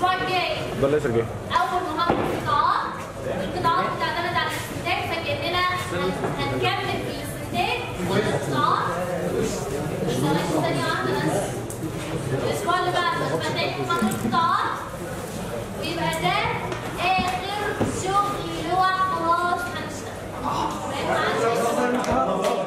الاسبوع الجاي ده الليزر جه اول محاضره في القطاعات القطاعات بتعتمد على الاستنتاج فكاننا هن- هنكمل في الاستنتاج والقطاعات ثواني ثانيه واحده بس الاسبوع اللي بعده هتبقى تاني محاضره القطاعات ويبقى ده اخر شغل لوح خلاص هنشتغل بقيت معانا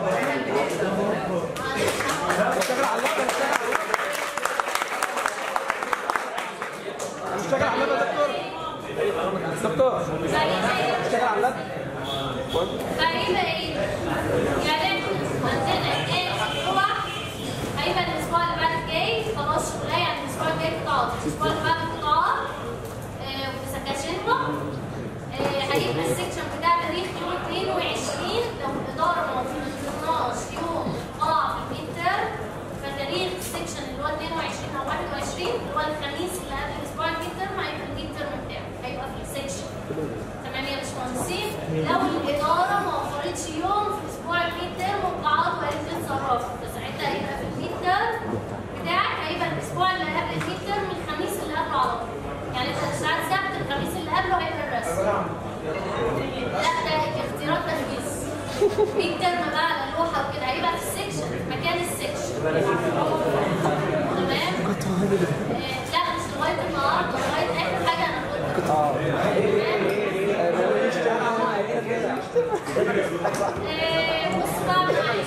اشتغل على اللاب يا دكتور دكتور اشتغل على اللاب فهيبقى ايه؟ يعني احنا عندنا ايه اسبوع هيبقى الاسبوع اللي بعد الجاي خلاص شغلها يعني الاسبوع الجاي قطاعات الاسبوع اللي بعد القطاعات آه، وسكاشنهم آه، هيبقى السكشن بتاع تاريخ يوم 22 لو الاداره ما وفقتناش يوم قاع في الميد تيرم فتاريخ السكشن اللي هو 22 او 21 اللي هو الخميس اللي قبل الاسبوع الميد تيرم هيبقى الميد تيرم بتاعه هيبقى في السكشن تمام يا باشمهندسين لو الاداره ما وفرتش يوم في اسبوع الميد تيرم وقعدوا وقالت لي اتصرفوا فساعتها هيبقى في الميد تيرم بتاعك هيبقى الاسبوع اللي قبل الميد تيرم الخميس اللي قبله على طول يعني انت ساعات سبت الخميس اللي قبله هيبقى الرسم لا ده اختيارات تنفيذ ميد تيرم بقى على اللوحه وكده هيبقى في السكشن في مكان السكشن تمام آه، لا مش لغايه النهارده لغايه اخر حاجه انا قلتها آه، بص بقى معايا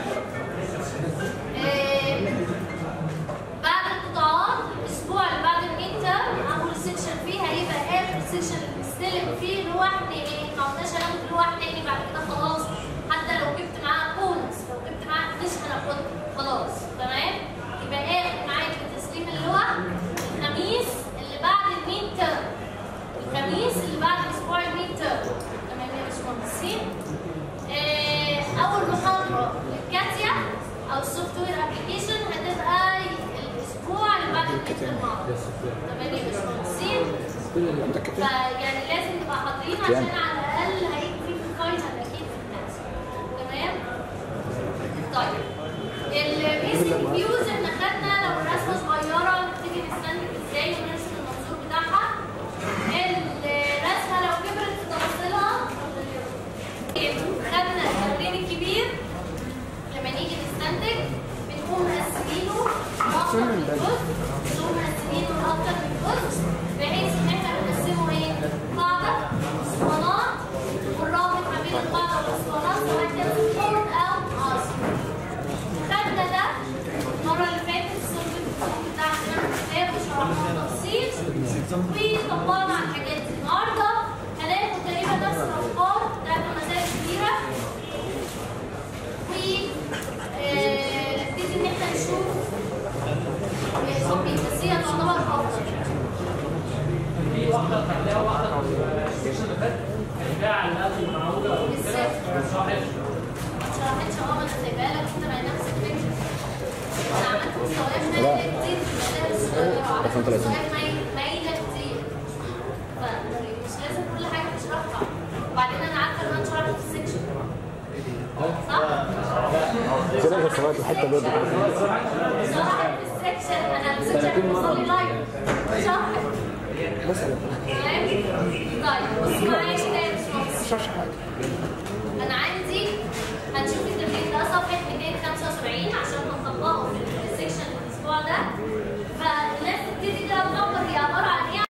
آه، بعد القطاعات الاسبوع اللي بعد الميد اول سيكشن فيه هيبقى اخر سيكشن اللي بنستلم فيه لوح تاني ما قلناش هناخد لوح تاني بعد كده خلاص حتى لو جبت معاها كونز لو جبت معاها مش هناخدها خلاص تمام يبقى اخر معاك تسليم اللوح الخميس اللي بعد الميد تيرم الخميس اللي بعد اسبوع الميد تيرم تمام يا باشمهندسين آه، اول محاضره للكاتيا او السوفت وير ابلكيشن هتبقى الاسبوع اللي بعد الميد تيرم تمام يا باشمهندسين فيعني لازم نبقى حاضرين عشان على الاقل هيجي في الفاينل اكيد في الكاتيا تمام طيب البيزك فيوز احنا خدنا لو رسمه صغيره نبتدي نستنتج ازاي ونرسم المنظور بتاعها الرسمه لو كبرت في تفاصيلها خدنا التمرين الكبير لما نيجي نستنتج بنقوم مقسمينه لاكتر من جزء بنقوم مقسمينه لاكتر من جزء بحيث ان احنا بنقسمه ايه؟ قاعده اسطوانات والرابط ما بين القاعده والاسطوانات سواء كان سبورت او عاصم خدنا ده المره اللي فاتت الصوت بتاعنا كتاب وشرحناه تفصيل وطبقنا على الحاجات دي النهارده هناخد تقريبا نفس الافكار ده مسائل كبيره و آه، نبتدي ان احنا نشوف آه، صوت الهندسيه تعتبر افضل في واحده خليها واحده في السكشن اللي فات هيبيع على الاقل معقوله او كده بالظبط. صحيح ما شرحتش اه انا سايبها لك انت بقى نفس الفكره انا عملت مستويات مايله كتير في المدارس الصغيره وعملت مستويات مايله مايلة كتير فمش لازم كل حاجه تشرحها وبعدين انا عارفه ان انا شرحت في السكشن صح؟ كده هي سواد الحته دي شرحت في السكشن انا السكشن بيوصل لي لايف شرحت مثلا تمام؟ طيب بص معايا كده يا باشمهندس انا عندي هنشوف التمرين ده صفحه 275 عشان هنطبقه في السكشن الاسبوع ده فالناس تبتدي كده تفكر هي عباره عن ايه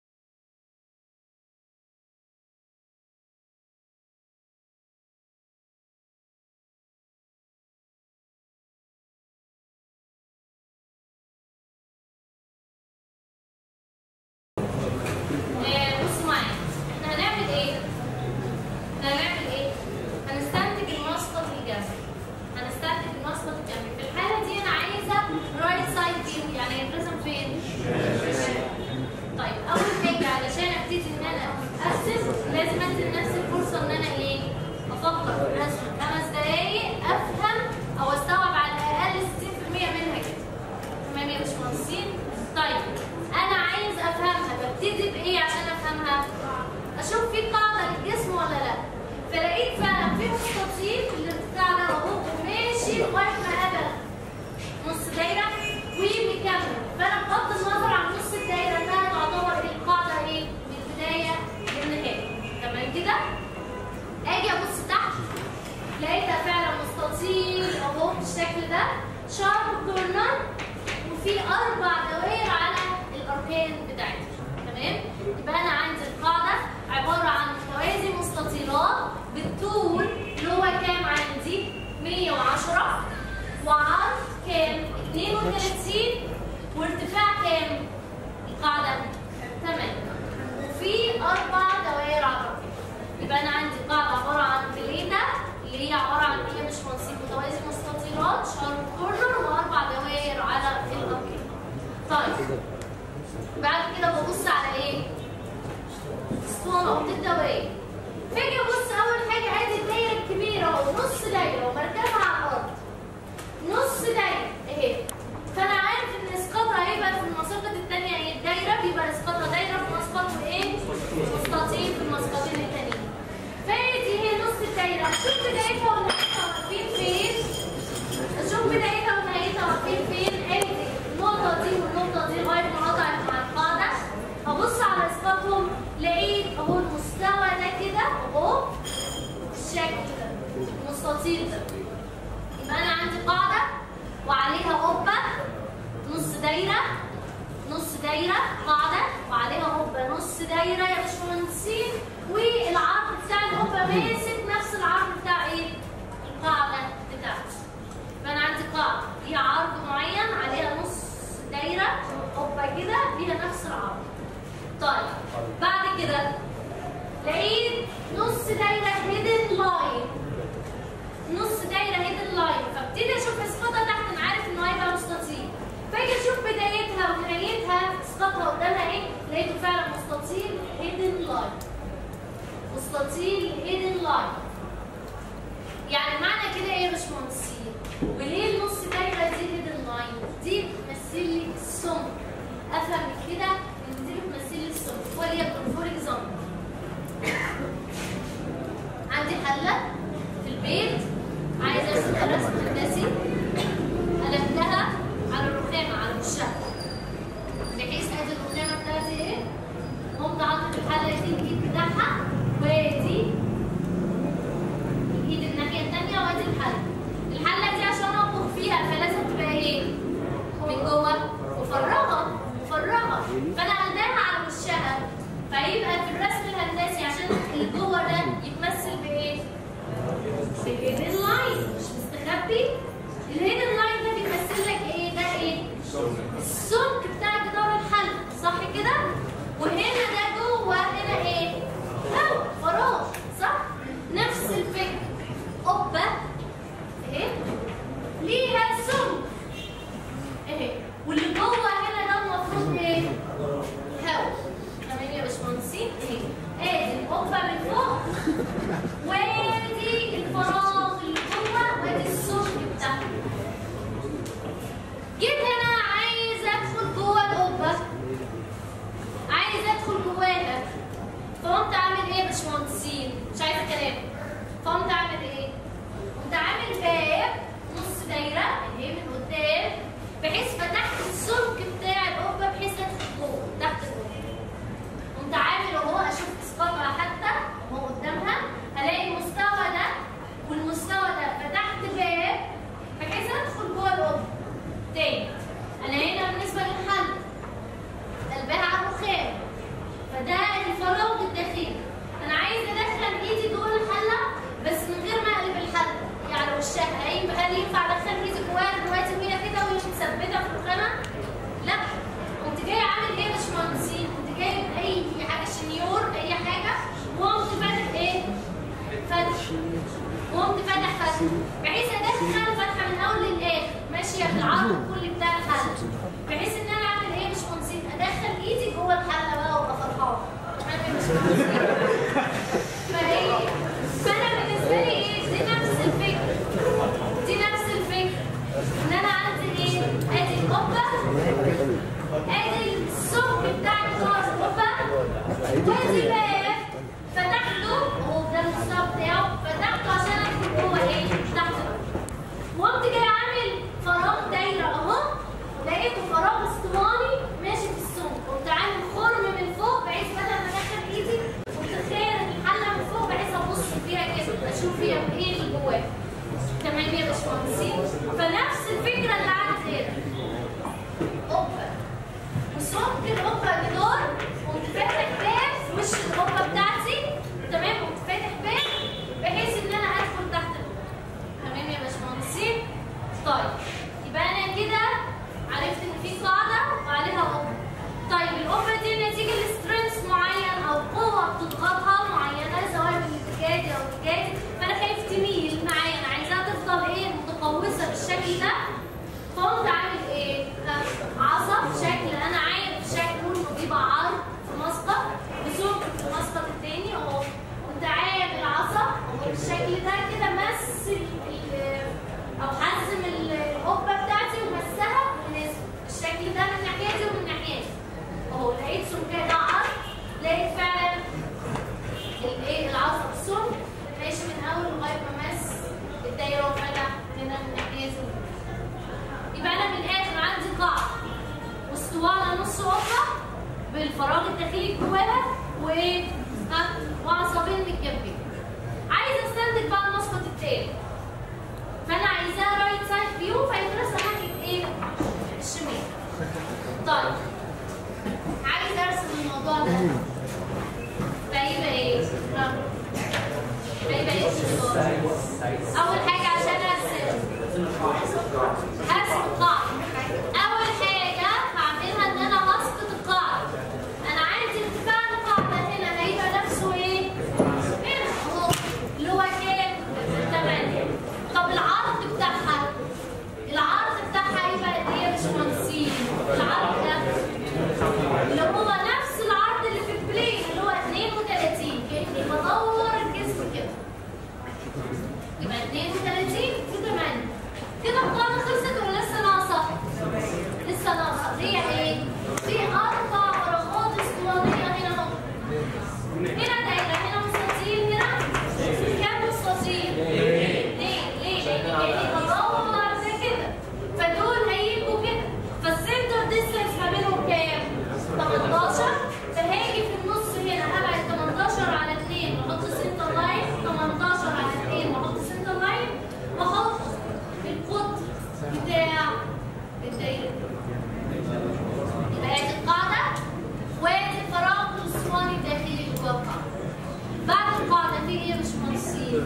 آه، بصوا معايا احنا هنعمل ايه؟ احنا هنعمل ايه؟ هنستنتج المسقط الجنبي هنستنتج المسقط الجنبي في الحالة دي انا عايزة رايت سايد فيو يعني يترسم فين؟ طيب اول حاجة علشان ابتدي ان انا ارسم لازم ادي لنفسي الفرصة ان انا ايه؟ افكر في الرسم خمس دقايق افهم او استوعب على الاقل 60% منها كده تمام يا باشمهندسين؟ طيب انا عايز افهمها ببتدي بايه عشان افهمها؟ اشوف في قاعده للجسم ولا لا فلقيت فعلا في مستطيل في الارتفاع ده اهو ماشي لغايه ما قبل نص دايره ومكمل فانا بغض النظر عن نص الدايره انها تعتبر المكان بتاعتها تمام يبقى انا عندي القاعده عباره عن توازي مستطيلات بالطول اللي هو كام عندي 110 وعرض كام 32 وارتفاع كام القاعده 8 وفي اربع دوائر عرضيه يبقى انا عندي قاعده عباره عن بليته اللي هي عباره عن هي مش منصيب متوازي مستطيلات شارب كورنر واربع دوائر على الارض طيب بعد كده ببص على ايه؟ اسطوانه او الدوائر فاجي ابص اول حاجه ادي الدايره الكبيره اهو نص دايره ومركزها على الارض نص دايره اهي فانا عارف ان اسقاطها هيبقى في المساقط الثانيه ايه الدايره بيبقى اسقاطها دايره في مسقط وايه؟ مستطيل في المسقطين التانيين فادي هي نص الدايره شوف بدايتها ونهايتها واقفين فين شوف بدايتها ونهايتها واقفين فين ادي النقطه دي والنقطه دي لغايه ما قطعت مع القاعده ابص على اسقاطهم لقيت اهو المستوى ده كده اهو بالشكل ده المستطيل ده يبقى انا عندي قاعده وعليها قبه نص دايره نص دايره قاعده وعليها قبه نص دايره يا باشمهندسين والعرض بتاع القبه ماسك نفس العرض بتاع ايه؟ القاعده بتاعتي يبقى انا عندي قاعده ليها عرض معين عليها نص دايره قبه كده ليها نفس العرض طيب بعد كده لقيت نص دايره هيدن لاين نص دايره هيدن لاين فابتدي اشوف اسقاطها تحت انا عارف انه هيبقى مستطيل فاجي اشوف بدايتها ونهايتها اسقاطها قدامها ايه لقيته فعلا مستطيل هيدن لاين مستطيل هيدن لاين يعني معنى كده ايه يا باشمهندسين وليه النص دايره دي هيدن لاين دي بتمثل لي السمك افهم كده ان دي بتمثل لي السمك وليكن فور اكزامبل عندي حله في البيت عايزه ارسم رسم هندسي قلبتها على الرخامه على وشها بحيث ادي الرخامه بتاعتي ايه قمت حاطط الحله دي الايد بتاعها وادي الايد الناحيه الثانيه وادي الحله الحله دي عشان اطبخ فيها فلازم تبقى ايه من جوه مفرغه مفرغه فانا قلباها على وشها فيبقى في الرسم الهندسي عشان اللي جوه ده يتمثل بايه؟ بالهيدن لاين مش مستخبي الهيدن لاين ده بيمثل لك ايه؟ ده ايه؟ السمك بتاع جدار الحل صح كده؟ وهنا ده جوه هنا ايه؟ هوا فراغ صح؟ نفس الفكره قبه اهي ليها سمك اهي واللي جوه هنا ده المفروض ايه؟ هوا تمام يا باشمهندسين اهي ادي القبه من فوق وادي الفراغ اللي جوه وادي السمك بتاعها جيت هنا عايز ادخل جوه القبه عايز ادخل جواها فقمت عامل ايه يا باشمهندسين مش عايزه كلام فقمت عامل ايه قمت عامل باب نص دايره اللي هي من قدام بحيث فتحت السمك بتاع القبه بحيث ادخل جوه تحت القبه قمت عامل اهو اشوف اسقاطها حتى اهو قدامها هلاقي المستوى ده والمستوى ده فتحت باب بحيث ادخل جوه القبه تاني انا هنا بالنسبه للحل قلبها على الرخام فده الفراغ الداخلي انا عايزه ادخل ايدي جوه الحله بس من غير ما اقلب الحله هي على وشها هل هل ينفع ادخل ايدي جواها دلوقتي وهي كده وهي متثبته في الرخامه؟ لا قمت جاي عامل ايه يا باشمهندسين؟ قمت جايب اي حاجه شنيور اي حاجه وقمت فاتح ايه؟ فتح وقمت فاتح فتح بحيث ادخل فتحه من اول للاخر ماشيه بالعرض الكلي بتاع الحله بحيث ان انا اعمل ايه يا باشمهندسين؟ ادخل ايدي جوه الحله بقى وابقى فرحان تمام يا باشمهندسين؟ فهي فانا بالنسبه لي ايه؟ دي نفس الفكره دي نفس الفكره ان انا عندي ايه؟ ادي القبه ادي السمك بتاع جدار القبه وادي باب فتحته اهو ده المستوى بتاعه فتحته عشان ادخل جوه ايه؟ تحت وقمت جاي عامل فراغ دايره اهو لقيته فراغ اسطواني ماشي في السمك قمت عامل خرم من فوق بحيث بدل ما ادخل ايدي قمت خارج الحله من فوق بحيث ابص فيها كده اشوف فيها ايه اللي جواها تمام يا باشمهندسين فنفس الفكره اللي عندي هنا قبه وسمك القبه وش القبه بتاعتي تمام وفاتح باب بحيث ان انا ادخل تحت القبه تمام يا باشمهندسين طيب يبقى انا كده عرفت ان في قاعده وعليها قبه طيب القبه دي نتيجه لسترينث معين او قوه بتضغطها معينه سواء بالاتجاه او اتجاه فانا خايف تميل معايا انا عايزاها تفضل ايه متقوسه بالشكل ده فقمت عامل ايه؟ عصب شكل انا عارف شكله انه بيبقى عرض في مسقط بسمك في المسقط التاني اهو كنت عامل عصب اهو بالشكل ده كده مس ال- ال- او حزم ال- القبه بتاعتي ومسها ونزل الشكل ده من ناحيتي ومن ناحيتي اهو لقيت سمكه ده عرض لقيت فعلا الايه العصب السمك ماشي من اول لغايه ما مس الدايره وفتح هنا من ناحيتي يبقى انا من الاخر عندي قاعده واسطوانه نص قبه بالفراغ الداخلي جواها وايه؟ ها؟ وعصبين متجنبين. عايزه استنتج بقى المسقط التاني. فانا عايزاه رايت سايد فيو فيترسم ناحيه ايه؟ الشمال. طيب عايزه ارسم الموضوع ده فيبقى ايه؟ ها؟ فيبقى ايه الشطار؟ اول حاجه عشان ارسم هرسم القاعدة. أول حاجة هعملها إن أنا هسقط القاعدة. أنا عندي ارتفاع القاعدة هنا هيبقى نفسه إيه؟ هنا أهو اللي هو كام؟ 8. طب العرض بتاعها العرض بتاعها هيبقى قد إيه يا باشمهندسين؟ العرض ده اللي هو نفس العرض اللي في البلين اللي هو 32 كأني بدور الجسم كده. يبقى 32 في 8 كده القاعدة خلصت ولا لسه ناقصة؟ لسه ناقصة دي ايه؟ في أربع ورقات اسطوانية هنا اهو هنا دايرة هنا مستطيل هنا كام مستطيل؟ ليه؟ ليه؟ لأن كأني بدور زي كده فدول هيبقوا كده فالسنتر ديستنس ما بينهم كام؟ 18 فهاجي في النص هنا هبعد 18 على 2 واحط سنتر لاين 18 على 2 واحط سنتر لاين واحط القطر بتاع الدايره يبقى ادي القاعده وادي الفراغ الاسطواني الداخلي اللي جوه القاعده بعد القاعده في ايه يا باشمهندسين؟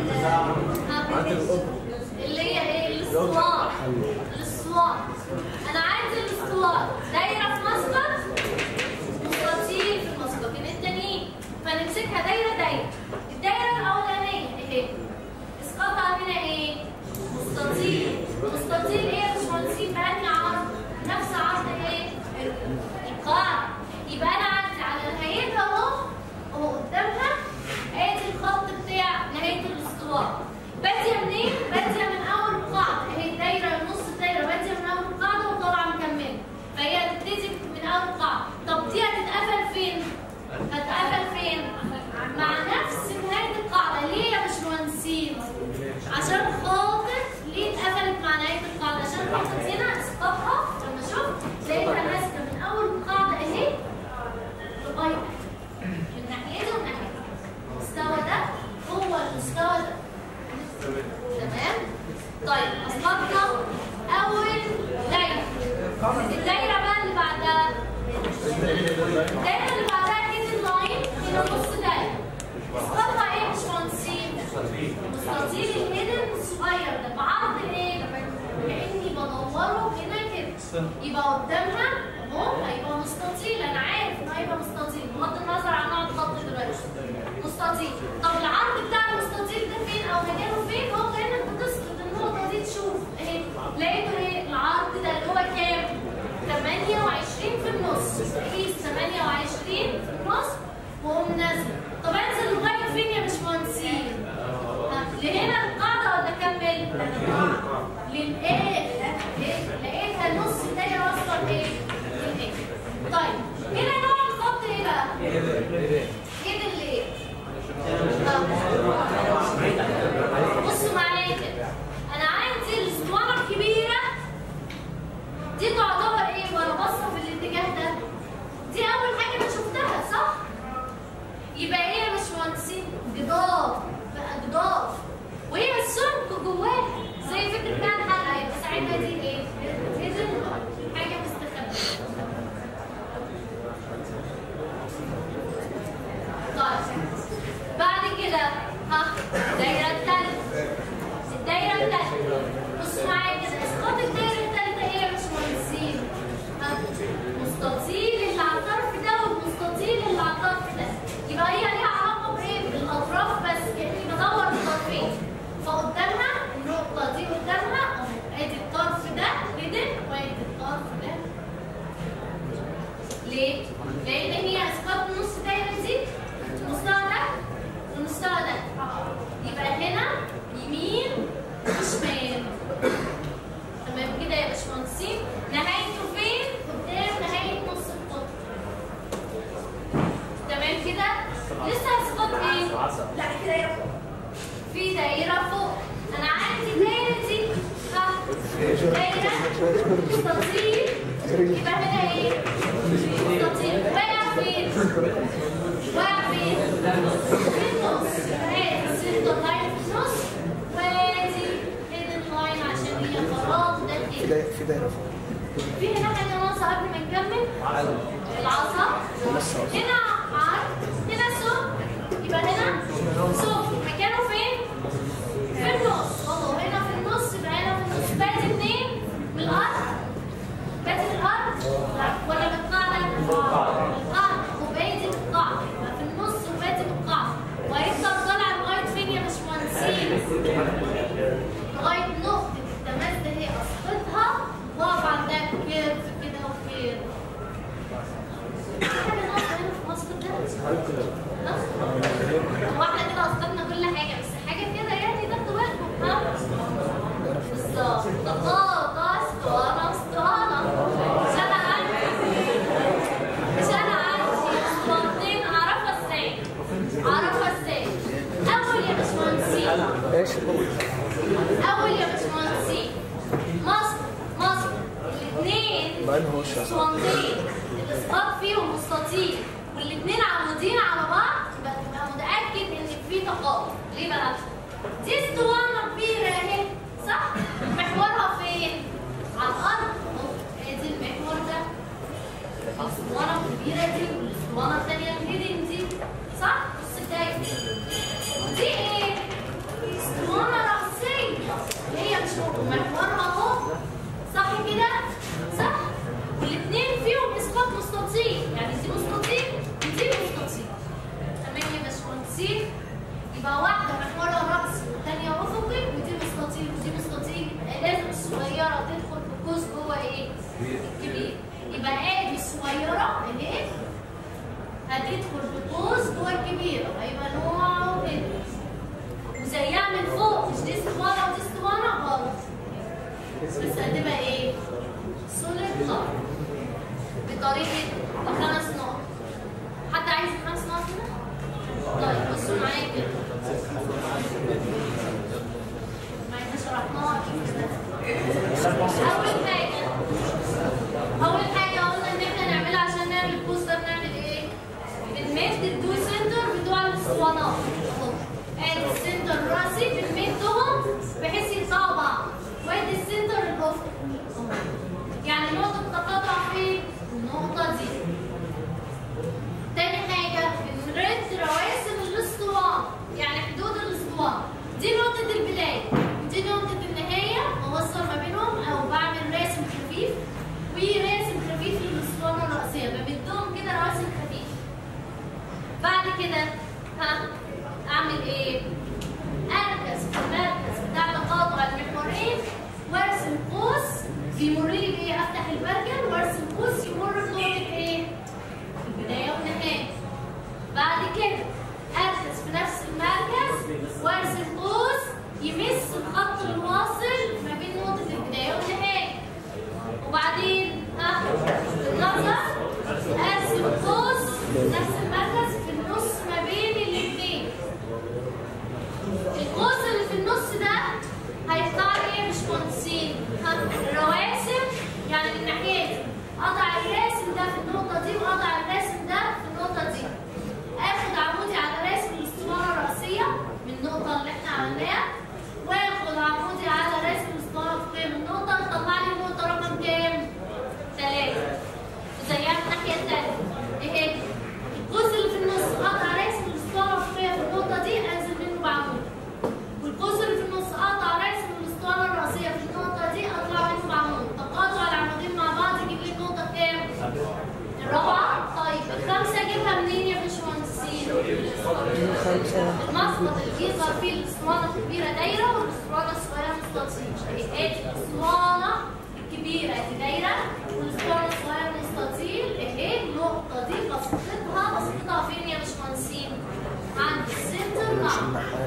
اللي هي ايه؟ الاسطوانه الاسطوانه انا عندي الاسطوانه دايره في مسقط مستطيل في المسقطين التانيين فنمسكها دايره دايره الدايره الاولانيه اهي اسقاطها هنا ايه؟ مستطيل مستطيل ايه يا باشمهندسين بأنهي عرض؟ نفس عرض ايه؟ القاعدة يبقى انا عندي على نهايتها اهو اهو قدامها ادي الخط بتاع نهاية الاسطوانة بادية منين؟ بادية من اول القاعدة اهي الدايرة نص الدايرة بادية من اول القاعدة وطالعة مكملة فهي هتبتدي من اول القاعدة طب دي هتتقفل فين؟ هتتقفل فين؟ مع نفس نهاية القاعدة ليه يا باشمهندسين؟ عشان خاطر ليه اتقفلت مع نهايه القاعده عشان خاطر هنا اسقاطها لما شفت لقيتها ماسكه من اول القاعده اهي لغايه من ناحيتها ومن ناحيتها المستوى ده هو المستوى ده تمام طيب اسقطنا اول دايره الدايره بقى اللي بعدها الدايره اللي بعدها هيدن لاين هنا نص دايره اسقطها ايه يا باشمهندسين؟ مستطيل الهيدن الصغير ده بعرض ايه؟ كاني بدوره هنا كده يبقى قدامها اهو هيبقى مستطيل انا عارف انه هيبقى مستطيل بغض النظر عن نوع الخط دلوقتي مستطيل طب العرض بتاع المستطيل ده فين او مكانه فين؟ هو كانك بتسقط النقطه دي تشوف اهي لقيته ايه؟ العرض ده اللي هو كام؟ 28 في النص قيس 28 ليه؟ لان هي اسباب نص دايره دي نصها ده ونصها ده يبقى هنا يمين وشمال تمام كده يا باشمهندسين نهايته فين؟ قدام نهايه نص القطر تمام كده؟ لسه هسقط ايه؟ لا في دايره فوق في دايره فوق انا عندي دايره دي ها دايره مستطيل يبقى هنا ايه؟ مستطيل واقع فين؟ واقع فين؟ في النص ادي السنتر لاين في النص وادي هيدن لاين عشان هي فراغ ده في كده دايره في دايره فوق في هنا حاجه ناقصه قبل ما نكمل العصا هنا عرض هنا سوق يبقى هنا سوق مكانه فين؟ في النص اهو هنا في النص يبقى هنا في النص بادي اتنين من الارض بادي في الارض لا ولا بالقاعده؟ بالقاعده وبادي بالقاعده يبقى في النص وبادي بالقاعده وهيفضل طالع لغايه فين يا باشمهندسين؟ لغايه نقطه التماس ده هي اسقطها واقف عندها كيرف كده وكيرف في حاجه ناقصه هنا في مصر ده هو احنا كده اسقطنا كل حاجه بس حاجه كده يعني تاخدوا بالكم ها بالظبط دقائق اسطوانه اسطوانه مش انا عندي مش انا عندي اسطوانتين اعرفها ازاي اعرفها ازاي اول يا باشمهندسين ماشي اول يا باشمهندسين مصر مصر الاثنين ما انهوش يا صاحبي اسطوانتين الاسقاط فيهم مستطيل والاثنين عمودين على بعض يبقى تبقى متاكد ان في تقاطع ليه بقى؟ دي اسطوانه كبيره اهي صح؟ محورها فين؟ على الارض اهو ادي المحور ده الاسطوانه الكبيره دي والاسطوانه الثانيه الهيدن دي صح؟ بص الدايره دي ايه؟ اسطوانه راسيه هي مش محورها اهو صح كده؟ صح؟ والاثنين فيهم اسقاط مستطيل يعني دي مستطيل ودي مستطيل تمام يا باشمهندسين يبقى واحده محورها راسي والثانيه افقي ودي مستطيل ودي مستطيل يبقى لازم الصغيره تدخل في قوس جوه ايه؟ الكبير يبقى ادي الصغيره اهي هتدخل في قوس جوه الكبيره هيبقى نوعه كده وزيها من فوق مش دي اسطوانه ودي اسطوانه غلط بس هتبقى ايه؟ سوليد لاين بطريقه بخمس نقط حد عايز خمس نقط هنا؟ طيب بصوا معايا كده ما احنا شرحناها كده اول حاجه اول حاجه قلنا ان احنا نعملها عشان نعمل البوست ده بنعمل ايه؟ بنمد التو سنتر بتوع الاسطوانات اهو ادي السنتر الراسي بنمدهم بحيث يقطعوا بعض وادي السنتر الافقي اهو يعني نقطة تقاطع فين؟ النقطة دي. تاني حاجة بنرد رواسم الاسطوانة يعني حدود الاسطوانة. دي نقطة البداية ودي نقطة النهاية بوصل ما بينهم أو بعمل راسم خفيف وراسم خفيف للاسطوانة الرئيسية بمدهم كده رواسم خفيف. بعد كده ها أعمل إيه؟ أركز في المركز بتاع تقاطع المحورين وارسم قوس بيمر لي بايه افتح البرجل وارسم قوس يمر بنقطه ايه البدايه والنهايه بعد كده اركز في نفس المركز وارسم قوس يمس الخط الواصل ما بين نقطه البدايه والنهايه وبعدين ها النظر ارسم قوس في نفس المركز في النص ما بين الاثنين القوس اللي في النص ده هيقطع لي ايه مش مهندسين الرواسم يعني من ناحيتي قطع الراسم ده في النقطة دي وقطع الراسم ده في النقطة دي اخد عمودي على راسم الاسطوانة الرئيسية من النقطة اللي احنا عملناها واخد عمودي على راسم الاسطوانة الفوقية من النقطة تطلع لي النقطة رقم كام؟ ثلاثة وزيها من الناحية التانية اهي الجزء اللي في النص قطع راسم الاسطوانة الفوقية في النقطة دي انزل منه بعمود والجزء اللي في النص قطع راسم الاسطوانه الرئيسيه في النقطه دي اطلع منه بعمود تقاطع العمودين مع بعض يجيب لي النقطه كام؟ الرابعه طيب الخامسه اجيبها منين يا باشمهندسين؟ المسقط اللي بيظهر فيه الاسطوانه الكبيره دايره والاسطوانه الصغيره مستطيل ادي الاسطوانه الكبيره دي دايره والاسطوانه الصغيره مستطيل اهي نقطه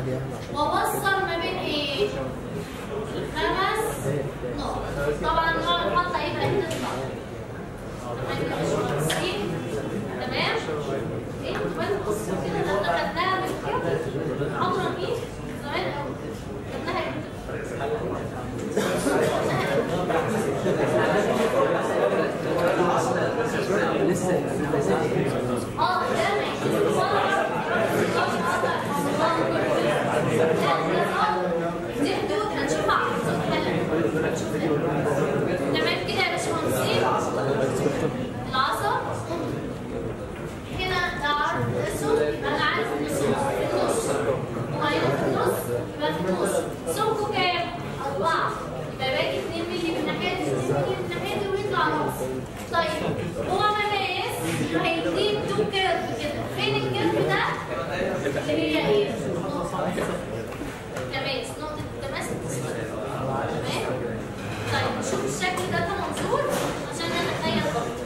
ووصل ما بين ايه؟ خمس نقط طبعا النوع المحطة يبقى هنا النقط تمام يا باشمهندسين؟ تمام؟ ايه وين بصوا كده ده احنا خدناها من كده محاضرة مين؟ زمان قوي خدناها امتى؟ اه ده ماشي دي حدود هنشوفها على حدود حلقة تمام كده يا باشمهندسين العصا هنا ده السوق يبقى انا عارف ان السوق في النص وهنا في النص يبقى في النص سمكه كام؟ أربعة يبقى باقي 2 مللي من الناحية دي 2 مللي من الناحية دي ويطلع راس طيب هو مقاس هيديك تو كيرف كده فين الكيرف ده؟ اللي هي ايه؟ نقطة تماس نقطة التماس تمام؟ طيب نشوف الشكل ده كمنظور عشان نتخيل برضه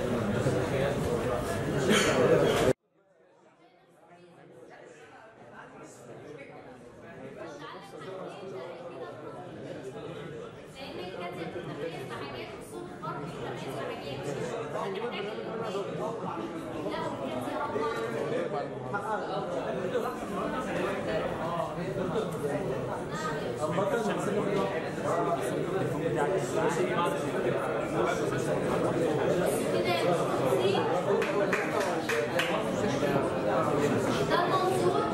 ده منظور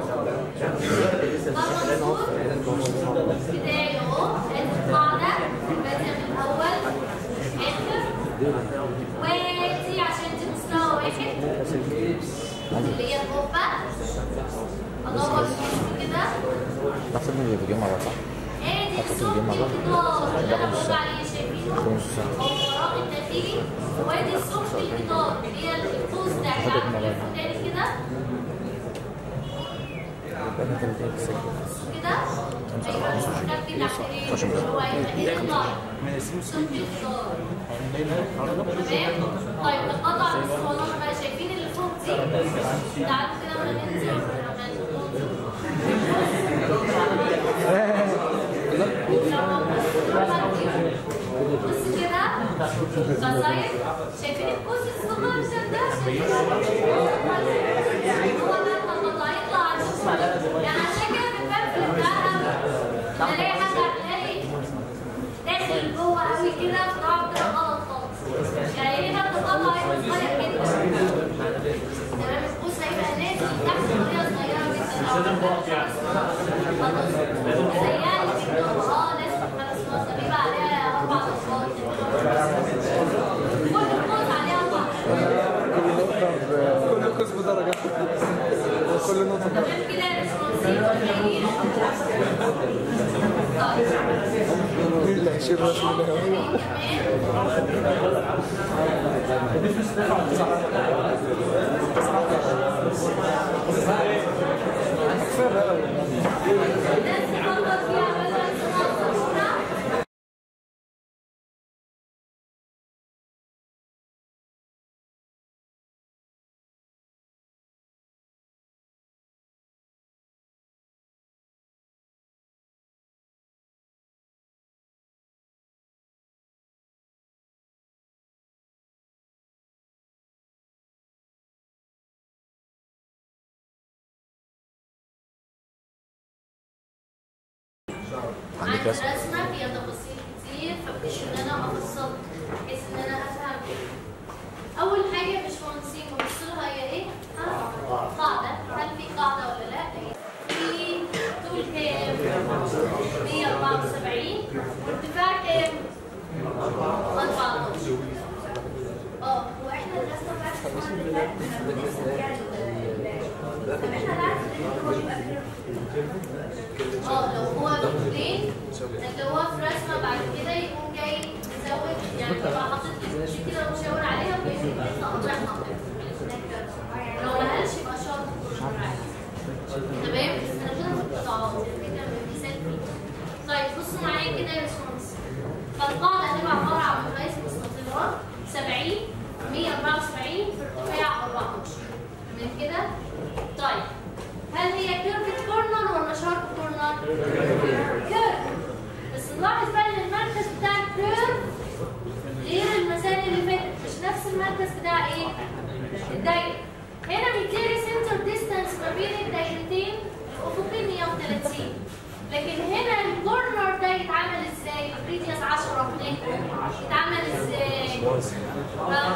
ده منظور بداية اهو ادي القاعدة بادئة من الأول آخر ودي عشان دي مستوى واحد اللي هي القبة أدور الجسم كده نحسب ان الفيديو مع بعض صح؟ ادي حطيت الصوت الجيم مع بعض؟ الجدار اللي ده انا خمس بقول ساعات. عليه شايفينه خمس ساعات. هو الفراغ الداخلي وادي الصوت الجدار اللي هي القوس ده حطيت مع بعض. تاني كده انا كنت بتسجل كده ايوه الخلفي الداخلي اللي هو هيبقى ايه اللاين صوت الجدار تمام طيب القطع الاسطوانات بقى شايفين اللي فوق دي تعالوا كده وانا ننزل بص كده قصاير شايفين القوس الصغير ده شايفين هو ده لما هيطلع على الشمال يعني عشان كده بنقفل بتاعها نلاقي حد هتلاقي داخل جوه قوي كده فراغ كده غلط خالص يعني ليه بقى القطع هيبقى صغير جدا تمام القوس هيبقى نازل تحت بطريقه صغيره جدا خلاص زيها اللي اه لازم خمس نقط ده بيبقى عليها اربع اصفار كل القوس عليها اربع كل نقطة ب- كل قسم درجة كل نقطة درجة تمام كده يا باشمهندسين طيب مين اللي هيشيل راسه من الهواء؟ كفاية بقى عندك عندي رسم رسمة فيها تفاصيل كتير فبديش ان انا افصل بحيث ان انا افهم اول حاجة يا باشمهندسين ببص لها هي ايه؟ ها؟ قاعدة هل في قاعدة ولا لا؟ في طول كام؟ 174 وارتفاع كام؟ 14 اه واحنا الرسمة بتاعت الاسبوع اللي فات كنا بنقسم يعني ال- طب احنا نعرف ان هو بيبقى كده اه لو هو بلين اللي هو في رسمه بعد كده يقوم جاي يزود يعني يبقى حاطط لي دي كده ومشاور عليها وبيقوم يطلع قطع لو ما قالش يبقى شرط مشاور عليه تمام بس انا كده في القطاعات الفكره من مثال فيه طيب بصوا معايا كده يا باشمهندس فالقاعده هتبقى عباره عن مقاييس مستطيلات 70 174 في ارتفاع 14 تمام كده؟ طيب هل هي كيرفت كورنر ولا شارب لكن هنا الكورنر ده يتعمل ازاي؟ الريديوس 10 هناك يتعمل ازاي؟ ها؟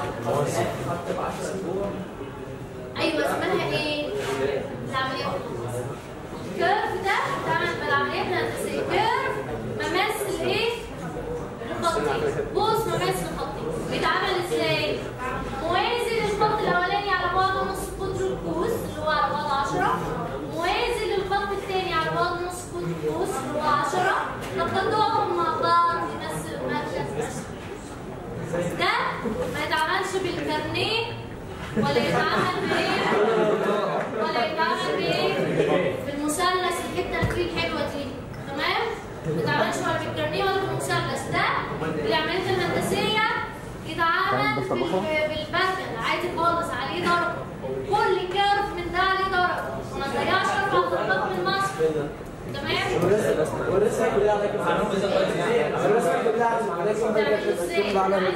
ايوه اسمها ايه؟ العمليه الكيرف ده بتعمل بالعمليه الهندسيه كيرف مماثل ايه؟ لخطين قوس مماثل لخطين بيتعمل ازاي؟ موازي للخط الاولاني على بعد نص قطر القوس اللي هو على بعد 10 موازي للخط الثاني على بعد نص قطر القوس اللي هو 10 نقطعهم مع بعض يمثل مركز أسفل ده ما يتعملش بالكارنيه ولا يتعمل بايه؟ ولا يتعمل بايه؟ بالمثلث الحته اللي فيه الحلوه دي تمام؟ ما يتعملش ولا بالكارنيه ولا بالمثلث ده بالعمليات الهندسيه يتعامل بال- بالبرجل عادي خالص عليه درجه كل كيرف من ده عليه درجه وما نضيعش اربع درجات من مصر تمام؟ والرسمه كلها الرسمه كلها تعمل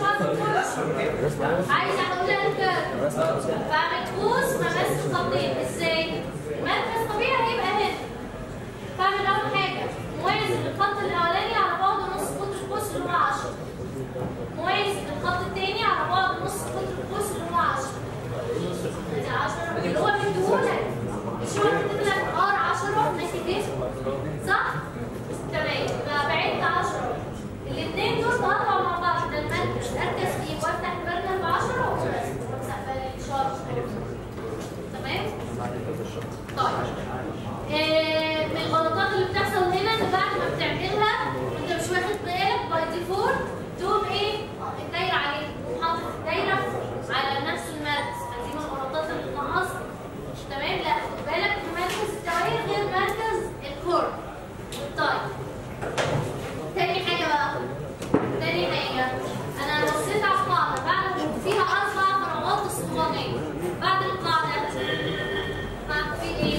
ازاي؟ عايز اقولها لك بعمل قوس ممثل خطين ازاي؟ مركز طبيعي هيبقى هنا بعمل اول حاجه موازي للخط الاولاني على بعد نص قطر القوس اللي هو 10 موازي للخط الثاني على بعد نص قطر القوس اللي هو 10 ادي 10 اللي هو مديهولك مش هو كاتب لك ار 10 ناحيه ايه؟ صح؟ تمام يبقى بعدت 10 الاثنين دول بقطعوا مع بعض ده المركز اركز فيه وافتح البرجر ب 10 وبس وامسح بالشارج تمام؟ طيب آه، من الغلطات اللي بتحصل هنا ان بعد ما بتعملها وانت مش واخد بالك باي ديفولت تقوم ايه الدايره عليه وحاطط الدايره على نفس المركز فدي من الغلطات اللي بتنقص تمام لا خد بالك إن مركز الدوائر غير مركز الكور طيب تاني حاجه بقى تاني حاجه انا بصيت على القاعده بعد فيها اربع فراغات اسطوانيه بعد القاعده بعد في ايه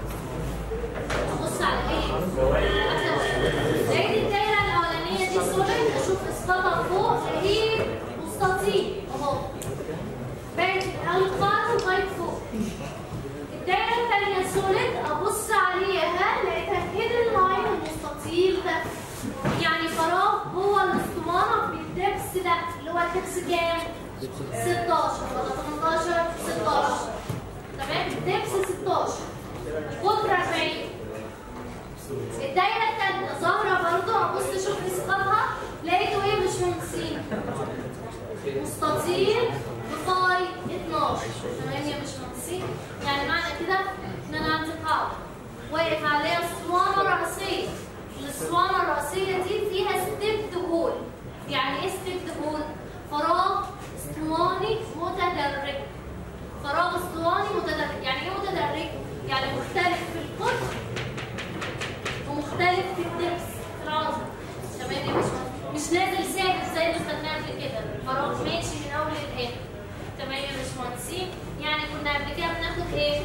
بص على ايه؟ لقيت الدايره الاولانيه دي سوليد اشوف اسقاطها فوق لقيت مستطيل اهو بقت الاول قاعده لغايه فوق الدايره الثانيه سوليد ابص عليها لقيتها هيدن لاين المستطيل ده يعني فراغ جوه الاسطوانه بالدبس ده اللي هو الدبس كام؟ 16 ولا 18 16 تمام الدبس 16 قطر 40 الدايره الثالثه ظاهره برضو ابص اشوف اسقاطها لقيته ايه مش مهندسين مستطيل بفاي 12 تمام يا مش مهندسين يعني معنى كده ان انا عندي قاعده واقف عليها اسطوانه راسيه الاسطوانه الراسيه دي فيها ستيب هول يعني ايه ستيب هول فراغ اسطواني متدرج فراغ اسطواني متدرج يعني ايه متدرج يعني مختلف في القطر ومختلف في الدبس في العظم تمام يا مش مش نازل ثابت زي اللي خدناه قبل كده الفراغ ماشي من اول لاخر تمام يا باشمهندسين يعني كنا قبل كده بناخد ايه؟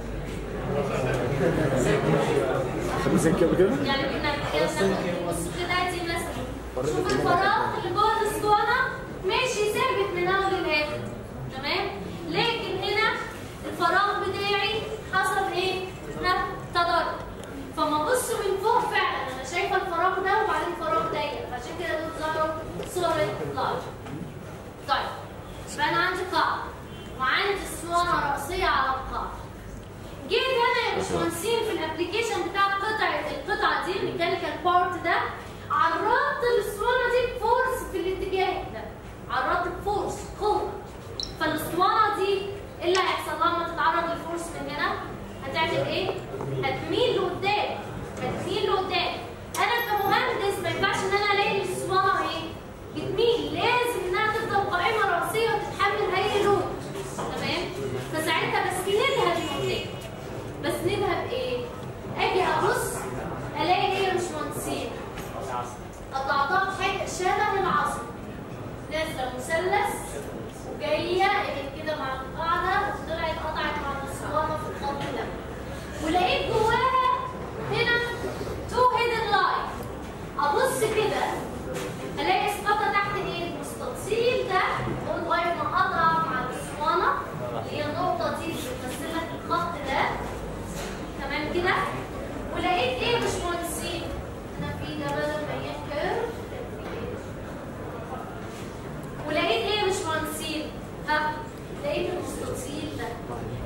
خمسين كده كده يعني كنا قبل كده بناخد بص كده دي مثلا شوف الفراغ اللي جوه الاسطوانه ماشي ثابت من اول لاخر تمام؟ لكن هنا الفراغ بتاعي حصل ايه؟ ها تضرب فما ابص من فوق فعلا انا شايفه الفراغ ده وبعدين فراغ ضيق عشان كده دول ظهروا صورة لارج طيب يبقى انا عندي قاعده وعندي اسطوانه راسيه على القاعده جيت هنا يا باشمهندسين في الابلكيشن بتاع القطع القطعه دي الميكانيكال بارت ده عرضت الاسطوانه دي بفورس في الاتجاه ده عرضت بفورس قوه فالاسطوانه دي ايه اللي هيحصل لها لما تتعرض للفورس من هنا هتعمل ايه؟ هتميل لقدام هتميل لقدام انا كمهندس ما ينفعش ان انا الاقي الاسطوانه ايه؟ بتميل لازم انها تفضل قائمه راسيه وتتحمل اي لود تمام؟ فساعتها بسندها لقدام بسندها بايه؟ اجي ابص الاقي ايه يا باشمهندسين؟ قطعتها بحاجه شبه العصر نازله مثلث وجايه اجي كده مع القاعده وطلعت قطعت مع الاسطوانه في الخط ده ولقيت جواها هنا تو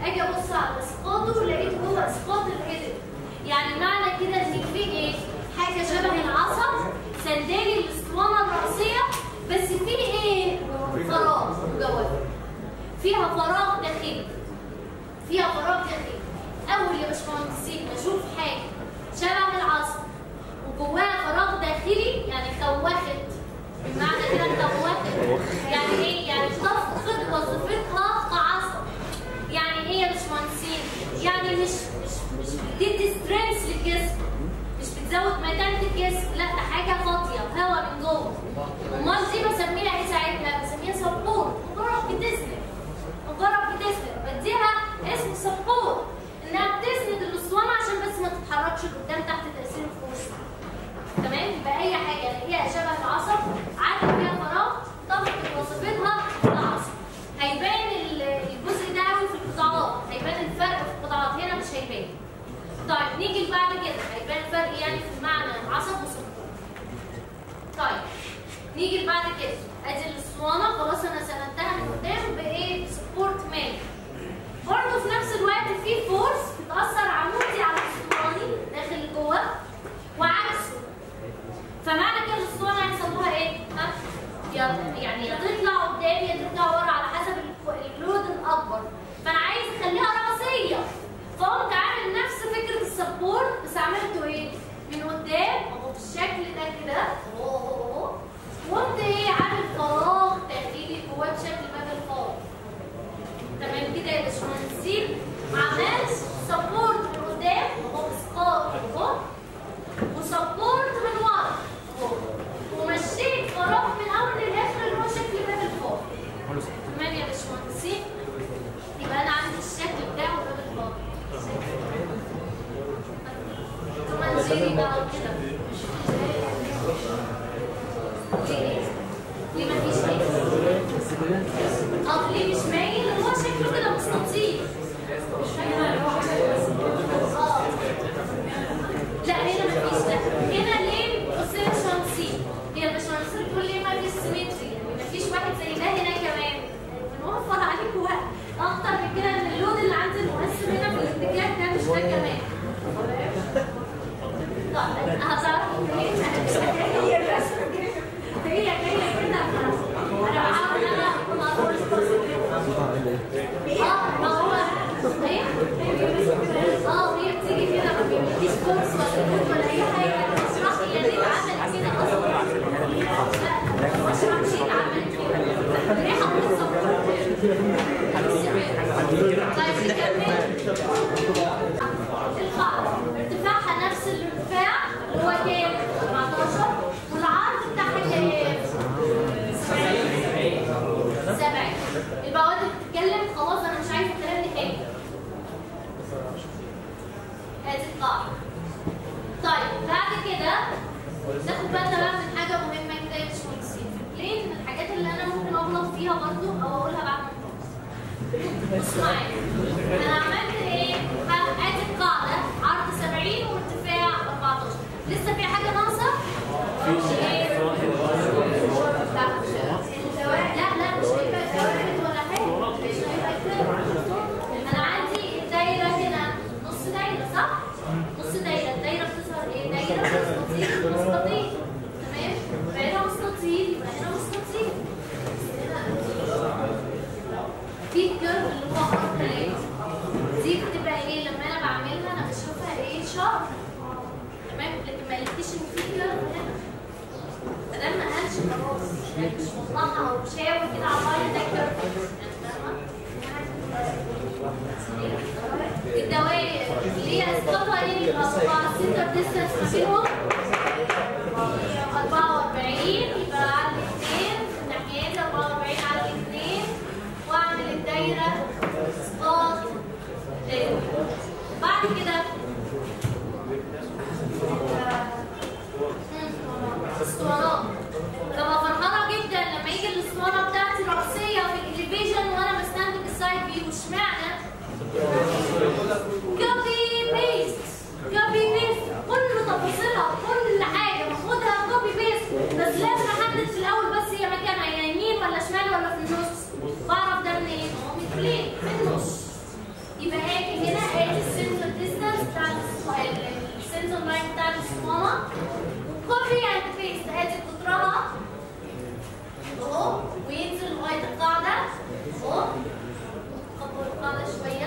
اجي ابص على اسقاطه لقيت جوه اسقاط الهيدن يعني معنى كده ان في ايه حاجه شبه العصب سنداني الاسطوانه الرئيسيه بس في ايه فراغ جوه فيها فراغ داخلي فيها فراغ داخلي اول يا باشمهندسين بشوف حاجه شبه العصب وجواها فراغ داخلي يعني خوخت بمعنى كده خوخت يعني ايه يعني تفقد وظيفتها كعصب يعني ايه يا باشمهندسين يعني مش مش مش بتدي سترينث للجسم مش بتزود متانه الجسم لا ده حاجه فاضيه هواء من جوه امال دي بسميها ايه ساعتها بسميها سبورت مجرد بتسند مجرد بتسند بديها اسم سبورت انها بتسند الاسطوانه عشان بس ما تتحركش لقدام تحت تاثير الفورس تمام يبقى اي حاجه هي شبه العصب عدد فيها فراغ تفقد وظيفتها العصب هيبان ال- الجزء ده قوي في القطاعات هيبان الفرق في القطاعات هنا مش هيبان طيب نيجي بعد كده هيبان الفرق يعني في المعنى العصب والسكر طيب نيجي بعد كده ادي الاسطوانه خلاص انا سندتها من قدام بايه سبورت مان برضه في نفس الوقت في فورس بتاثر عمودي على الاسطواني داخل جوه وعكسه فمعنى كده الاسطوانه هيحصل لها ايه؟ ها؟ يا- يعني يا تطلع قدام يا ترجع ورا على حسب ال- اللود الاكبر فانا عايز اخليها راسيه فقمت عامل نفس فكره السبورت بس عملته ايه؟ من قدام اهو بالشكل ده كده اهو اهو اهو وقمت ايه عامل فراغ داخلي جواه بشكل باب الفراغ تمام كده يا باشمهندسين عملت سبورت من قدام اهو اسقاط اهو وسبورت من ورا اهو ومشيت فراغ من اول للاخر اللي هو شكل باب الفوق تمام يا باشمهندسين يبقى انا عندي الشكل بتاعه باب الفوق كمان زيري بقى وكده ليه؟ ليه مفيش ليه؟ اه ليه مش مايل هو شكله كده مستطيل مش فاهمه اه لا هنا مفيش لا هنا ليه بص لي الشمسي هي البشمهندسين بتقول ليه ما فيش سيمتري يعني مفيش واحد زي ده هنا كمان بنوفر عليكم وقت اكتر من كده ان اللود اللي عند المقسم هنا في الاتجاه ده مش ده كمان طيب هتعرفوا منين هي الرسمه كده هي جايه كده انا بحاول ان انا اكون اقول اه ما هو ايه اه هي بتيجي كده ما بيجيش كورس ولا كورس ولا اي حاجه اشرح لي يعني اتعمل كده اصلا لا لا اشرح لي اتعمل كده ليه حضرتك طيب نكمل القاعدة ارتفاعها نفس الارتفاع اللي هو كام؟ 14 والعرض بتاعها كام؟ 70 70 المواد بتتكلم خلاص انا مش عايزه كلام نهائي ادي القاعدة طيب بعد كده ناخد بالنا بقى من حاجة مهمة كده يا باشمهندسين ليه من الحاجات اللي انا ممكن اغلط فيها برضو او اقولها بعد ما نخلص بص معايا انا عملت ايه؟ ها، ادي القاعدة عرض 70 وارتفاع 14 لسه في حاجة ناقصة؟ ايه؟ لا لا مش هيبقى ثوابت ولا حاجة مش هيبقى كده انا عندي الدايرة هنا نص دايرة صح؟ نص دايرة الدايرة بتظهر ايه؟ دايرة مستطيل مستطيل تمام؟ فهنا مستطيل يبقى هنا مستطيل هنا في الكيرف اللي هو خط ثلاثة دي بتبقى ايه لما انا بعملها انا بشوفها ايه شارب تمام لكن ما لقيتش ان في كيرف هنا فده ما قالش خلاص يعني مش مصلحة او شاور كده على الراية ده كيرف يعني فاهمة؟ الدوائر اللي هي اسقاطها ايه يبقى طبعا السنتر ديستانس ما بينهم 44 يبقى على الاثنين الناحيتين 44 على الاثنين واعمل الدايره اسقاط دايره بعد كده اسطوانات ببقى فرحانه جدا لما يجي الاسطوانه بتاعتي راسيه في الاليفيشن وانا بستنتج السايد فيو اشمعنى؟ كوبي بيست كوبي بيست كل تفاصيلها كل حاجه باخدها كوبي بيست بس لازم احدد في الاول بس هي مكانها يا يمين ولا شمال ولا في النص بعرف ده منين؟ هو من فين؟ في النص كوبي اند بيست ادي قطرها اهو وينزل لغايه القاعده اهو كبر القاعده شويه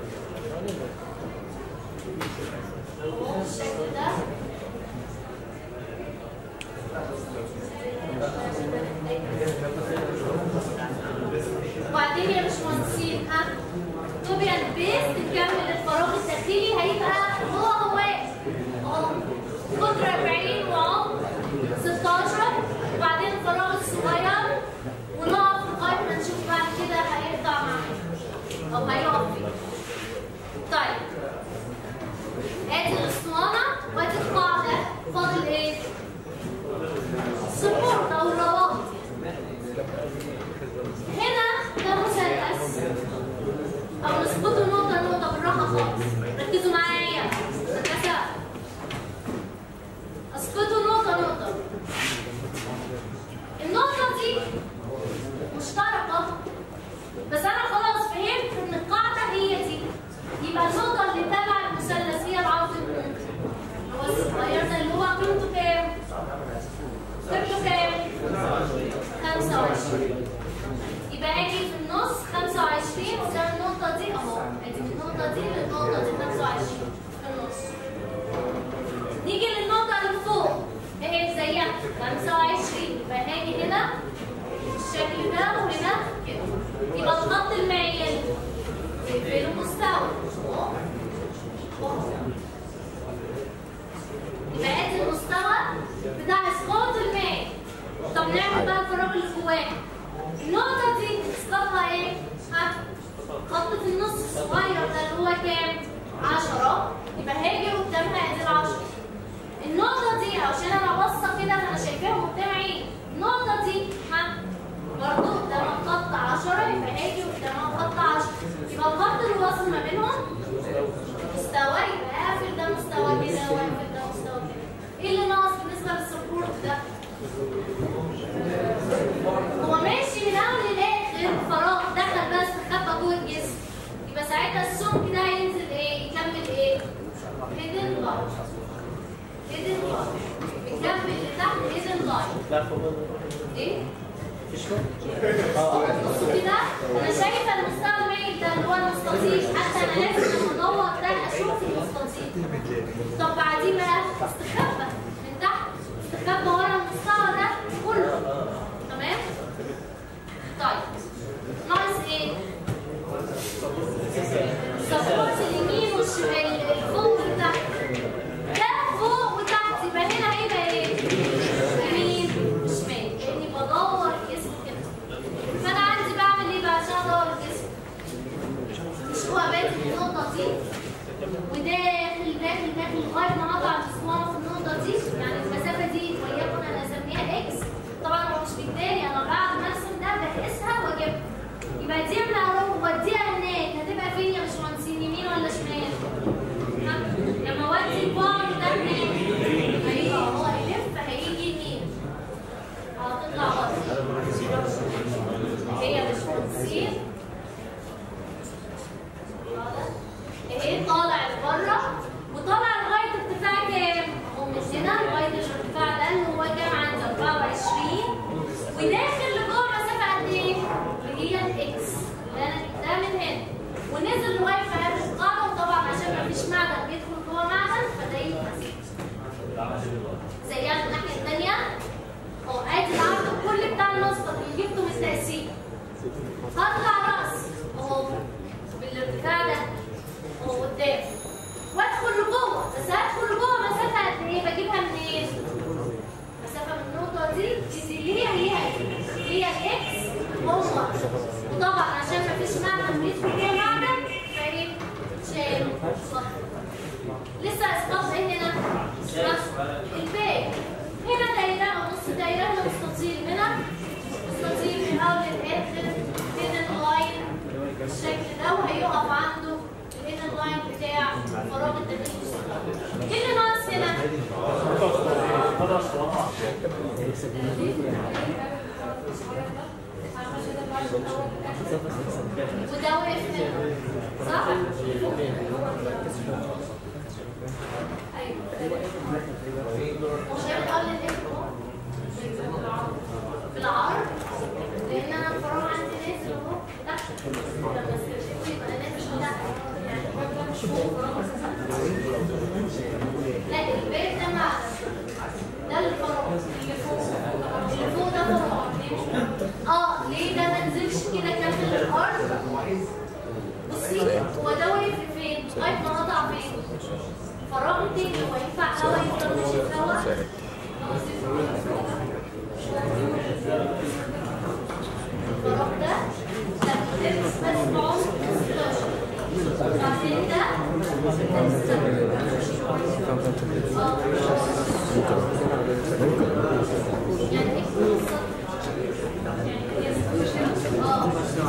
اهو بالشكل ده وبعدين يا باشمهندسين ها كوبي اند بيست نكمل الفراغ الداخلي هيبقى هو هو اهو قطر 40 وعمق 16 وبعدين الفراغ الصغير ونقف لغايه ما نشوف بعد كده هيقطع معانا او هيقف فين. طيب ادي الاسطوانه وادي القاعده فاضل ايه؟ السبورت او الروابط هنا ده مثلث او نظبطه نقطه نقطه بالراحه خالص ركزوا معايا هندسه اسقطوا نقطه نقطه النقطه دي مشتركه بس انا خلاص فهمت ان القاعده هي دي يبقى النقطه اللي تبع المثلث هي العرض النقطه هو الصغير ده اللي هو قيمته كام؟ قيمته كام؟ 25 يبقى اجي في النص 25 تساوي النقطة دي اهو ادي من النقطة دي للنقطة دي 25 في النص نيجي للنقطة اللي فوق اهي زيها 25 يبقى هاجي هنا بالشكل ده وهنا كده يبقى الخط المائل في مستوى اهو اهو يبقى ادي المستوى بتاع اسقاط الماء طب نعمل بقى الفراغ اللي جواه النقطة دي اسقاطها ايه؟ ها؟ خط في النص الصغير ده اللي هو كام؟ 10 يبقى هاجي قدامها ادي ال 10 النقطة دي عشان انا باصة كده فانا شايفاهم قدام عيني النقطة دي ها؟ برضه قدامها خط 10 يبقى هاجي قدامها خط 10 يبقى الخط اللي واصل ما بينهم مستوى يبقى قافل ده مستوى كده وقافل ده مستوى كده ايه اللي ناقص بالنسبة للسبورت ده؟ هو ماشي من اول للاخر فراغ دخل بس خبى جوه الجسم يبقى ساعتها السمك ده هينزل ايه؟ يكمل ايه؟ هيدن لاين هيدن لاين يكمل لتحت هيدن لاين ايه؟ بصوا كده انا شايفه المستوى المائل ده اللي هو المستطيل حتى انا لازم لما ادور ده اشوف المستطيل طب بعدين بقى استخبى من تحت استخبى ورا المستوى ده كله تمام طيب ناقص ايه سبورت اليمين والشمال الفوق وتحت ده فوق وتحت يبقى هنا هيبقى ايه يمين وشمال لاني بدور الجسم كده فانا عندي بعمل ايه بقى عشان ادور الجسم مش هو بادئ في النقطه دي وداخل داخل داخل لغايه ما اقطع الاسطوانه في النقطه دي يعني المسافه دي وليكن انا اسميها اكس طبعا هو مش بالتالي انا بعد ما ارسم ده بقيسها واجيبها يبقى دي من اهو وديها هناك هتبقى فين يا باشمهندسين يمين ولا شمال؟ ها؟ لما اودي البار ده هناك ايوه هو هيلف هيجي يمين هتطلع بره هي يا باشمهندسين اهي طالع لبره وطالع لغايه ارتفاع كام؟ اهو من هنا لغايه الارتفاع ده اللي هو كام عندي 24 وداخل لجوه مسافه قد ايه؟ اللي هي الاكس اللي انا جبتها من هنا ونزل لغايه في قلب القاعده وطبعا عشان ما فيش معدن بيدخل جوه معدن فده يتمسك زيها من الناحيه الثانيه اهو ادي العرض الكلي بتاع المسقط اللي جبته من التقسيم هطلع راس اهو بالارتفاع ده اهو قدام وادخل لجوه بس هدخل لجوه مسافه قد ايه بجيبها منين؟ مسافه من النقطه دي دي اللي هي هي هي الاكس هو وطبعا عشان ما فيش معدن بيدخل جوه معدن فايه؟ شايل صح لسه اسقاط ايه هنا؟ اسقاط الباقي هنا دايره او نص دايره هنا مستطيل هنا مستطيل من اول للاخر هنا اللاين بالشكل ده وهيقف عنده هنا اللاين بتاع فراغ الداخلي ايه اللي ناقص هنا؟ وده واقف هنا صح؟ ايوه فوق فراغ اساسا لا الباب ده مع ده الفراغ اللي فوق اللي فوق ده فراغ ليه مش فوق؟ اه ليه ده ما نزلش كده كامل الارض بصي هو ده واقف فين؟ لغايه ما قطع فين؟ فراغ تاني هو ينفع هوا يفضل ماشي في هوا؟ الفراغ ده لما تلبس بس بعمق 16 بعدين ده اه يعني ايه بالظبط؟ يعني هي اه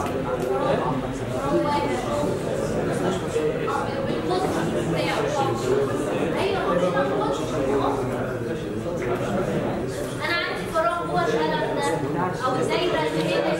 هو واحد اه بالقطر بتاعه ايوه هو كده القطر انا عندي فراغ جوه القلم ده او الدايره اللي هي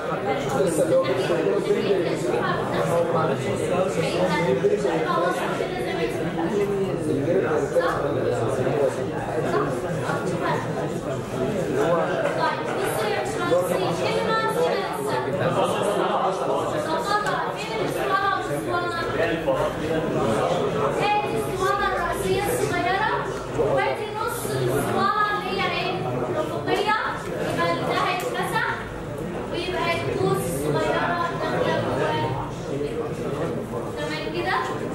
هذه الاسطوانه الرئيسيه الصغيره وادي نص الاسطوانه اللي هي ايه؟ الافقيه يبقى ده هيتلسع ويبقى الكوس الصغيره داخله جواه تمام كده؟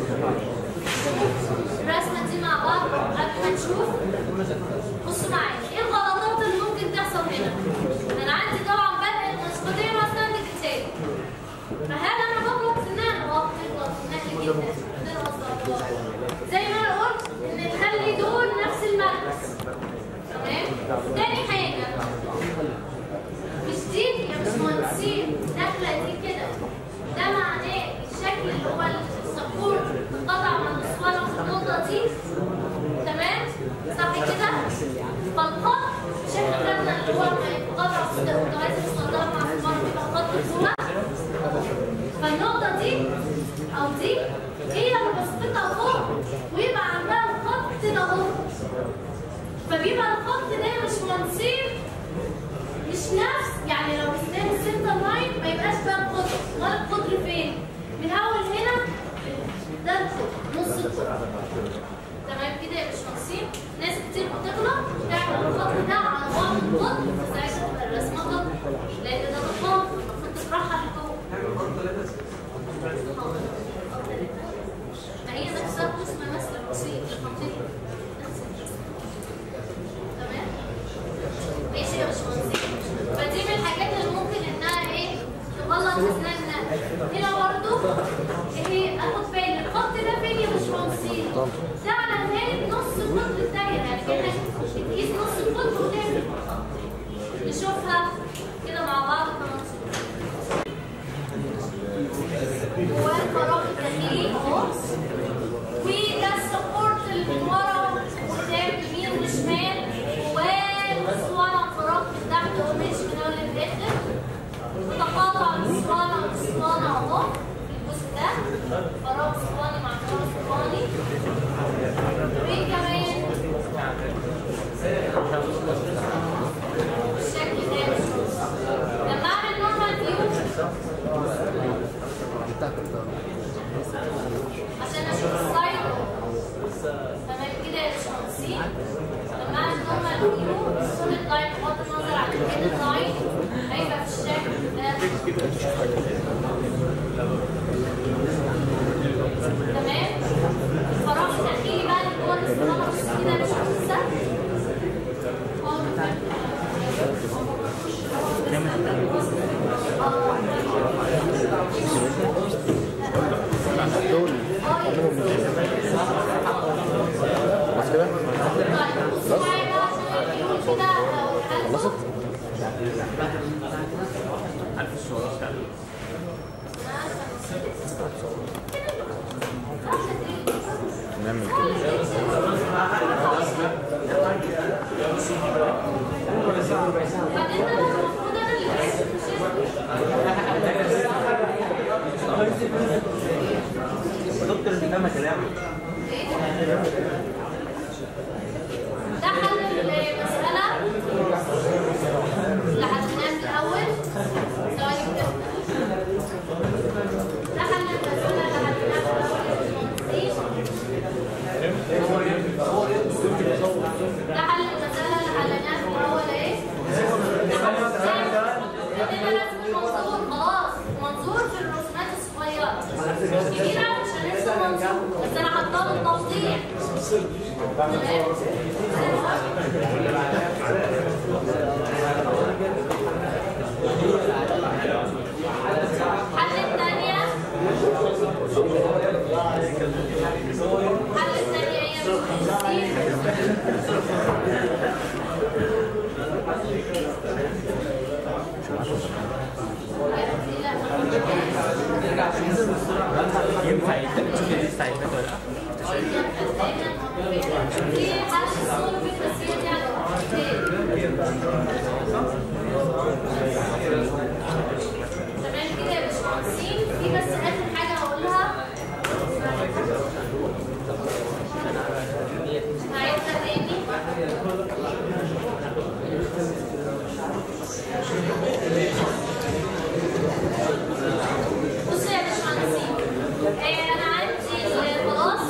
الرسمه دي مع بعض قبل ما نشوف بصوا معايا ايه الغلطات اللي ممكن تحصل هنا؟ انا عندي طبعا بدء النسختين واصلا الكتاب فهل انا بغلط في النقل؟ اه بتغلط في النقل جدا بتغلط في الأخبار. زي ما انا قلت ان نخلي دول نفس الملبس تمام؟ تاني حاجه مش دي يا باشمهندسين داخله دي كده ده معناه الشكل اللي هو السبورت قطع من الاسوار في النقطه دي تمام صح كده فالخط شكل خدنا اللي هو ما يبقى قطع كده متوازي مش منطقه مع الاسوار بيبقى خط جوه فالنقطه دي او دي هي اللي بسقطها فوق ويبقى عندها الخط كده اهو فبيبقى الخط ده مش منصير مش نفس يعني لو رسمناه السنتر لاين ما يبقاش ده القطر امال القطر فين؟ من اول هنا ده القطر نص القطر تمام كده يا باشمهندسين ناس كتير بتغلط تعمل الخط ده على بعض القطر فساعتها تبقى الرسمه غلط لان ده غلطان المفروض تطرحها لفوق ما هي نفسها اسمها مثلا بسيط الخطيط تمام ماشي يا باشمهندس فدي من الحاجات اللي ممكن انها ايه تغلط اثناء النقل هنا برضو ايه اخد بالي الخط ده فين يا باشمهندسين ده على نهايه نص القطر الدايره يعني كانك بتقيس نص القطر وتعمل نشوفها كده مع بعض كمان هو الفراغ الداخلي اهو وده السبورت اللي من ورا قدام يمين وشمال والاسوانه الفراغ من تحت ومش من اول للاخر وتقاطع الاسوانه والاسوانه اهو في الجزء ده فراغ اسواني مع فراغ اسواني وايه كمان الشكل ده لما اعمل نورمال فيو عشان اشوف السايد تمام كده يا باشمهندسين لما اعمل نورمال فيو السوليد لاين بغض النظر عن الهيد لاين هيبقى في الشكل ده تمام الفراغ الداخلي بقى اللي جوه الاسطوانه بص كده مش لسه هو دول بس كده خلصت نعمل كده دكتور انت فاهمه كلامي ده حل المسألة اللي حلناها في الأول ثواني كده ده حل المسألة اللي حلناها في الأول مش كبيرة مش هنرسم منظور بس انا حاطاه للتوضيح الحل الثانية الحل الثانية هي بالتنسيق ينفع تشوف دي بتاعتك ولا لا؟ في حل الصورة في التسجيل يعني تمام كده يا باشمهندسين في بس آخر حاجة هقولها هعيدها تاني بصوا يا باشمهندسين آه، أنا عندي ال- خلاص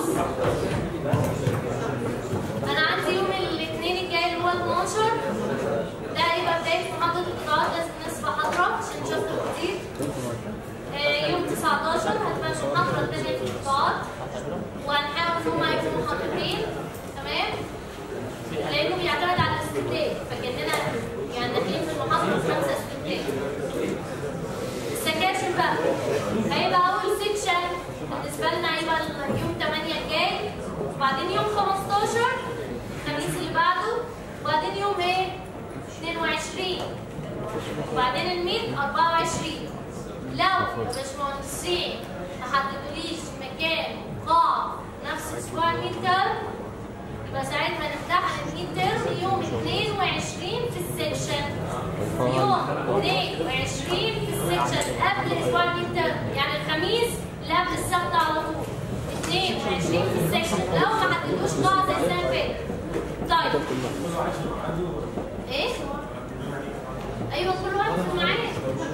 انا عندي يوم الاثنين الجاي اللي هو 12 ده هيبقى بدايه محاضره القطاعات لازم الناس تبقى حاضره عشان نشوف الجديد آه، يوم 19 هتبقى المحاضره الثانيه في القطاعات وهنحاول ان هم يكونوا محاضرتين تمام لانه بيعتمد على الاستنتاج فكاننا يعني داخلين في المحاضره خمسه استنتاج السكاشن بقى هيبقى اول سيكشن بالنسبه لنا هيبقى يوم 8 الجاي وبعدين يوم 15 الخميس اللي بعده وبعدين يوم ايه 22 وبعدين الميت 24 لو الباشمهندسين ما حددوليش مكان قاعة نفس اسبوع الميد ترم يبقى ساعتها نمتحن الميد ترم يوم 22 في السكشن يوم 22 في السكشن قبل اسبوع الميد ترم يعني الخميس اللي قبل السبت على طول 22 في السكشن لو ما حددوش قاعة زي السنة اللي فاتت طيب ايه؟ ايوه كل واحد معايا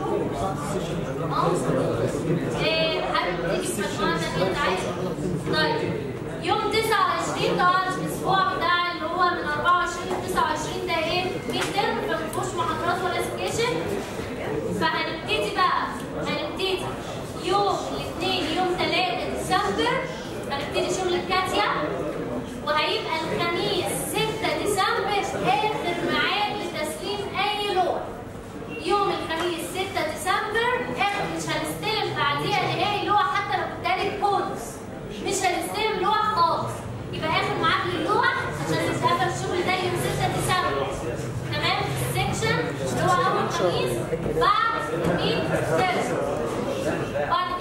اه ايه حابب تيجي في مجموعة تانية انت عايز طيب يوم 29 طبعا الاسبوع بتاع اللي هو من 24 ل 29 ده ايه؟ ميد ترم فمفيهوش محاضرات ولا سكيشن فهنبتدي بقى هنبتدي يوم الاثنين يوم 3 ديسمبر هنبتدي شغل الكاتيا وهيبقى الخميس 6 ديسمبر اخر ميعاد لتسليم اي لوح يوم الخميس 6 ديسمبر اخر مش هنستلم بعديها نهائي لوح حتى لو ادالك بونس مش هنستلم لوح خالص يبقى اخر ميعاد للوح عشان نتقابل الشغل ده يوم 6 ديسمبر تمام السكشن اللي هو اول خميس بعد الميد ترم بعد